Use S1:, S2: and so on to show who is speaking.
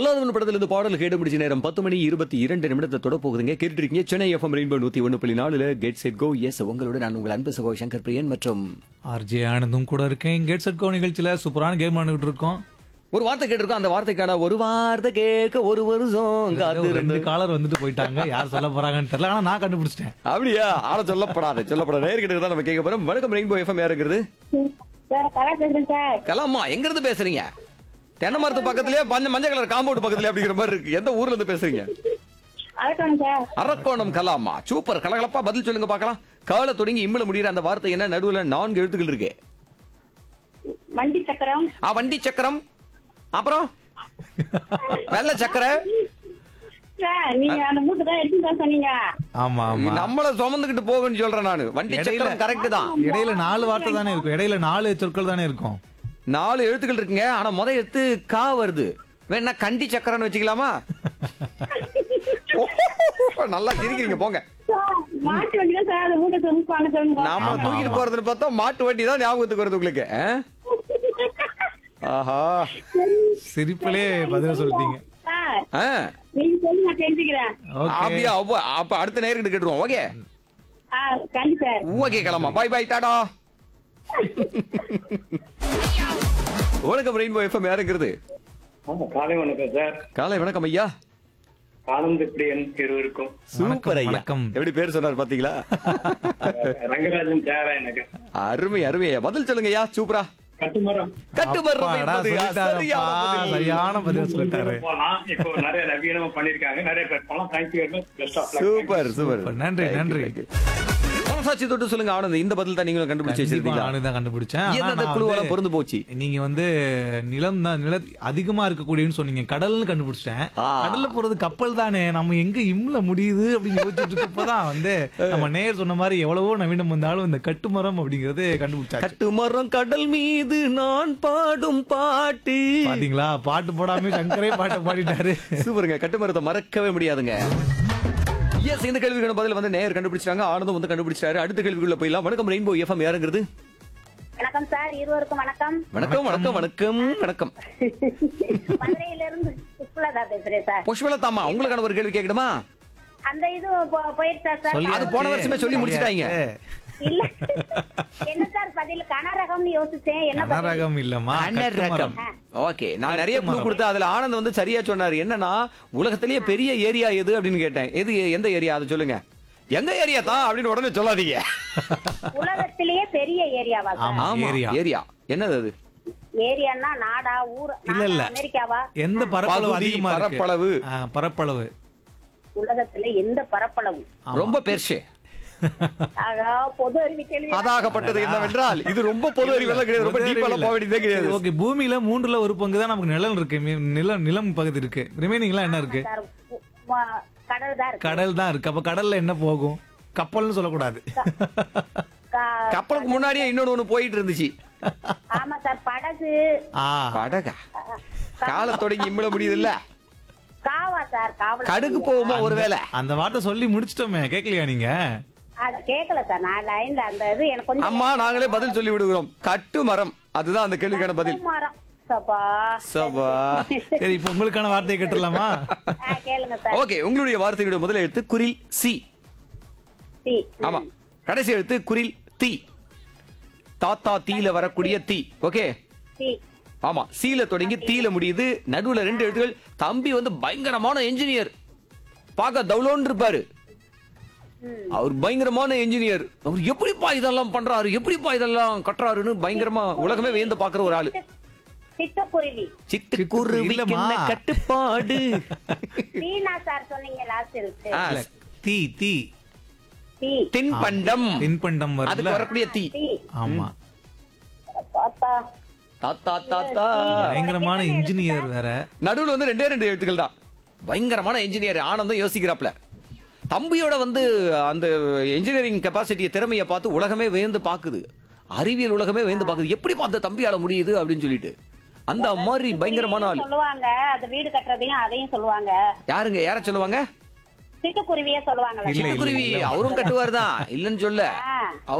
S1: பொல்லாதவன் படத்துல இருந்து பாடல் கேட்டு முடிச்ச நேரம் பத்து மணி இருபத்தி இரண்டு நிமிடத்தை தொட போகுதுங்க கேட்டுட்டு இருக்கீங்க சென்னை எஃப்எம் ரெயின்போ நூத்தி ஒன்று புள்ளி நாலுல கெட் செட் கோ எஸ் உங்களோட நான் உங்கள் அன்பு சகோ சங்கர் பிரியன் மற்றும்
S2: ஆர்ஜே ஆனந்தும் கூட இருக்கேன் கேட் செட் கோ நிகழ்ச்சியில சூப்பரான கேம் ஆண்டுகிட்டு இருக்கோம்
S1: ஒரு வார்த்தை கேட்டிருக்கோம் அந்த வார்த்தைக்கான ஒரு வார்த்தை கேட்க ஒரு வருஷம் காத்து
S2: ஒரு
S1: இருந்து
S2: ரெண்டு காலர் வந்துட்டு போயிட்டாங்க யார் சொல்ல போறாங்கன்னு தெரியல ஆனா நான் கண்டுபிடிச்சிட்டேன்
S1: அப்படியா ஆனா சொல்லப்படாது சொல்லப்படாது நேர்கிட்ட தான் நம்ம கேட்க போறோம் வணக்கம் ரெயின்போ எஃப்எம் யாருங்கிறது
S3: சார் கலா பேசுறேன் சார்
S1: கலாமா எங்க இருந்து பேசுறீங்க தென்னை மரத்து பக்கத்துலயே மஞ்ச மஞ்சள் கலர் காம்பவுண்ட் பக்கத்துலயே அப்படிங்கிற மாதிரி இருக்கு எந்த ஊர்ல இருந்து பேசுறீங்க
S3: அழகான சார்
S1: அரக்கோணம் கலாமா சூப்பர் கலகலப்பா பதில் சொல்லுங்க பார்க்கலாம் கால தொடங்கி இம்மல முடியிற அந்த வார்த்தை என்ன நடுவுல நான்கு எழுத்துக்கள் இருக்கு
S3: வண்டி சக்கரம்
S1: ஆ வண்டி சக்கரம் அப்புறம் வெள்ள சக்கரை
S3: சார் நீங்க அந்த மூட்டை தான் எடுத்து தான் சொன்னீங்க
S2: ஆமா ஆமா
S1: நம்மள சுமந்துகிட்டு போகணும்னு சொல்றேன் நானு வண்டி
S2: இடையில-
S1: சக்கரம் கரெக்ட் தான்
S2: இடையில நாலு வார்த்தை தானே இருக்கும் இடையில நாலு சொற்கள் தானே இருக்கும்
S1: நாலு எழுத்துக்கள் இருக்குங்க ஆனா முத எழுத்து கா வருது வேணா கண்டி சக்கரம்னு வச்சுக்கலாமா நல்லா சிரிக்கிறீங்க போங்க
S3: சார், மாட்டு வண்டி தான் சார் அந்த மூட்டை சொன்னாங்க சொல்லுங்க
S1: நாம
S2: ஆமா,
S1: தூக்கிட்டு
S2: ஆமா.
S1: போறதுன்னு பார்த்தா மாட்டு வண்டி தான் ஞாபகத்துக்கு வருது உங்களுக்கு ஆ? ஆஹா
S2: சிரிப்பிலே பதில் சொல்லிட்டீங்க
S3: சார்
S1: ஆ.
S3: நீங்க சொல்லி நான் தெரிஞ்சுக்கிறேன்
S2: ஓகே
S1: அப்படியா அப்ப- அப்ப அடுத்த நேரம் கேட்டுருவோம் ஓகே
S3: ஆ கண்டி சார்
S1: ஓகே கிளம்பா பாய் பாய் டாடா வணக்கம் ரெயின்போ எஃப்எம் யாருங்கிறது
S4: ஆமா காலை வணக்கம் சார்
S1: காலை வணக்கம் ஐயா
S4: ஆனந்த பிரியன் இருவருக்கும்
S1: சூப்பர் ஐயா
S2: வணக்கம்.
S1: எப்படி பேர் சொன்னார் பாத்தீங்களா
S4: ரங்கராஜன் ஜெயரா எனக்கு
S1: அருமை அருமை ஐயா பதில் சொல்லுங்க ஐயா சூப்பரா
S4: கட்டுமரம்
S1: கட்டுமரம்
S2: அப்பாடா,
S1: என்பது
S2: சொல்லிட்டாருப்பா.
S1: சரியான பதில்.
S2: சரியான பதில் சொல்லிட்டாரு
S4: போலாம் இப்போ நிறைய நவீனமா பண்ணிருக்காங்க நிறைய பேர் போலாம் thank you best of
S1: super super
S2: super. நன்றி, நன்றி.
S1: மனசாட்சி தொட்டு சொல்லுங்க ஆனந்த் இந்த பதில் தான் நீங்களும் கண்டுபிடிச்சு
S2: கண்டிப்பா
S1: வச்சிருக்கீங்களா
S2: நானும் தான் கண்டுபிடிச்சேன் ஆனா
S1: எந்தெந்த
S2: நான்
S1: குழுவெல்லாம்
S2: வந்து-
S1: பொருந்து போச்சு
S2: நீங்க வந்து நிலம் தான் நில அதிகமா இருக்கக்கூடியன்னு சொன்னீங்க கடல்னு கண்டுபிடிச்சிட்டேன்
S1: ஆ.
S2: கடல்ல போறது கப்பல் தானே நம்ம எங்க இம்ல முடியுது அப்படின்னு யோசிச்சுட்டு இருக்கப்பதான் வந்து நம்ம நேர் சொன்ன மாதிரி எவ்வளவோ நவீனம் வந்தாலும் இந்த கட்டுமரம் அப்படிங்கறது கண்டுபிடிச்சாச்சு
S1: கட்டுமரம் கடல் மீது நான் பாடும் பாட்டு
S2: பாத்தீங்களா பாட்டு போடாம சங்கரே பாட்டை பாடிட்டாரு
S1: சூப்பருங்க கட்டுமரத்தை மறக்கவே முடியாதுங்க எஸ் இந்த கேள்விக்கான பதில் வந்து நேர் கண்டுபிடிச்சாங்க ஆனந்தும் வந்து கண்டுபிடிச்சாரு அடுத்த கேள்விக்குள்ள போயிடலாம் வணக்கம் ரெயின்போ எஃப்எம் யாருங்கிறது
S3: வணக்கம் சார் இருவருக்கும் வணக்கம்
S1: வணக்கம் வணக்கம் வணக்கம் வணக்கம்
S3: மதுரையில இருந்து புஷ்பலதா பேசுறேன் சார்
S1: புஷ்பலதாமா உங்களுக்கான ஒரு கேள்வி கேட்கணுமா
S3: அந்த இது போ- போயிடுச்சா சார்
S1: அது போன வருஷமே சொல்லி முடிச்சிட்டாங்க
S3: இல்ல என்ன சார் பதில் கனரகம்னு யோசிச்சேன் என்ன பதில்?
S2: கனரகம் இல்லம்மா
S1: ரகம்
S2: கட்டுமரம்.
S1: ஓகே நான் நிறைய குழு கொடுத்தேன் அதுல ஆனந்த் வந்து சரியா சொன்னாரு என்னன்னா உலகத்திலேயே பெரிய ஏரியா எது அப்படின்னு கேட்டேன் எது எந்த ஏரியா அதை சொல்லுங்க எங்க ஏரியா தான் அப்படின்னு உடனே சொல்லாதீங்க
S3: உலகத்திலேயே பெரிய ஏரியாவா சார்
S2: ஆமா
S1: ஆமா
S2: ஏரியா
S1: ஏரியா என்னது அது
S3: ஏரியான்னா நாடா ஊர்
S2: இல்ல, இல்ல.
S3: நாடா, அமெரிக்காவா
S2: எந்த பரப்பளவு
S1: பகுதி,
S2: அதிகமா இருக்கு
S1: பரப்பளவு.
S2: ஆ, பரப்பளவு
S3: உலகத்துல எந்த பரப்பளவு
S1: ரொம்ப பெருசு
S3: ஆகா பொது அறிவு கேள்வி
S1: அதாகப்பட்டது என்னவென்றால் இது ரொம்ப பொது அறிவெல்லாம் கிடையாது ரொம்ப டீப்பாலாம் போக வேண்டியதே கிடையாது
S2: ஓகே பூமியில மூன்றுல ஒரு பங்கு தான் நமக்கு நிலம் இருக்கு மீ- நிலம் நிலம் பகுதி இருக்கு ரிமைனிங்லாம் என்ன இருக்கு
S3: சார் உ- ம- கடல் தான் இருக்கு
S2: கடல் தான் இருக்கு அப்ப கடல்ல என்ன போகும் கப்பல்னு சொல்லக்கூடாது
S3: கா-
S1: கப்பலுக்கு முன்னாடியே இன்னொன்னு ஒண்ணு போயிட்டு இருந்துச்சு
S3: ஆமா சார் படகு
S2: ஆ
S1: படகா கால தொடங்கி இம்மிட முடியுது இல்ல
S3: காவா சார் காவல்
S1: கடுகு போகுமா ஒருவேளை
S2: அந்த வார்த்தை சொல்லி முடிச்சிட்டோமே கேட்கலையா நீங்க
S3: அது கேட்கல சார் நான் லைன்ல அந்த இது எனக்கு கொஞ்சம்
S1: அம்மா நாங்களே பதில் சொல்லி விடுகிறோம் கட்டு மரம் அதுதான் அந்த கேள்விக்கான பதில்
S3: மரம் சப்பா
S1: சபா
S2: சரி இப்போ உங்களுக்கான வார்த்தையை கேட்டுடலாமா
S3: ஆ, கேளுங்க சார்
S1: ஓகே உங்களுடைய வார்த்தையுடைய முதல் எழுத்து குரில் சி
S3: சி
S1: ஆமா கடைசி எழுத்து குரில் தி தாத்தா தீல வரக்கூடிய தீ ஓகே
S3: சி
S1: ஆமா சீல தொடங்கி தீல முடியுது நடுவுல ரெண்டு எழுத்துகள் தம்பி வந்து பயங்கரமான என்ஜினியர் பார்க்க தவுலோன்னு இருப்பாரு அவர் பயங்கரமான என்ஜினியர் அவர் எப்படிப்பா இதெல்லாம் பண்றாரு எப்படிப்பா இதெல்லாம் கட்டுறாருன்னு பயங்கரமா உலகமே வியந்து பாக்குற ஒரு ஆளு
S3: சிட்டுக்குருவி
S1: சிட்டுக்குருவிக்கு
S2: இல்லம்மா.
S1: என்ன கட்டுப்பாடு
S3: சீனா சார் சொன்னீங்க லாஸ்ட் இருக்கு
S1: ஆ,
S2: இல்ல, தீ தீ
S3: சி
S1: தின்பண்டம்
S2: தின்பண்டம்
S1: அதுக்கு
S2: வருதுல
S1: வரக்கூடிய தீ
S3: சி
S2: ஆமா
S3: பாப்பா
S1: தாத்தா தாத்தா
S2: பயங்கரமான இன்ஜினியர் வேற
S1: நடுவுல வந்து ரெண்டே ரெண்டு எழுத்துக்கள் தான் பயங்கரமான இன்ஜினியர் ஆனந்தம் யோசிக்கிறாப்ல தம்பியோட வந்து அந்த இன்ஜினியரிங் கெப்பாசிட்டியை திறமையை பார்த்து உலகமே வேந்து பாக்குது அறிவியல் உலகமே வேந்து பாக்குது எப்படி பார்த்த தம்பியால முடியுது அப்படின்னு சொல்லிட்டு அந்த மாதிரி பயங்கரமான ஆள்
S3: சொல்லுவாங்க அது வீடு கட்டுறதையும் அதையும் சொல்லுவாங்க
S1: யாருங்க யார சொல்லுவாங்க
S3: சிட்டுக்குருவியே சொல்லுவாங்களா
S2: இல்ல, இல்ல,
S1: சிட்டுக்குருவி
S2: இல்ல.
S1: அவரும் கட்டுவார் தான் இல்லைன்னு சொல்ல
S3: ஆ.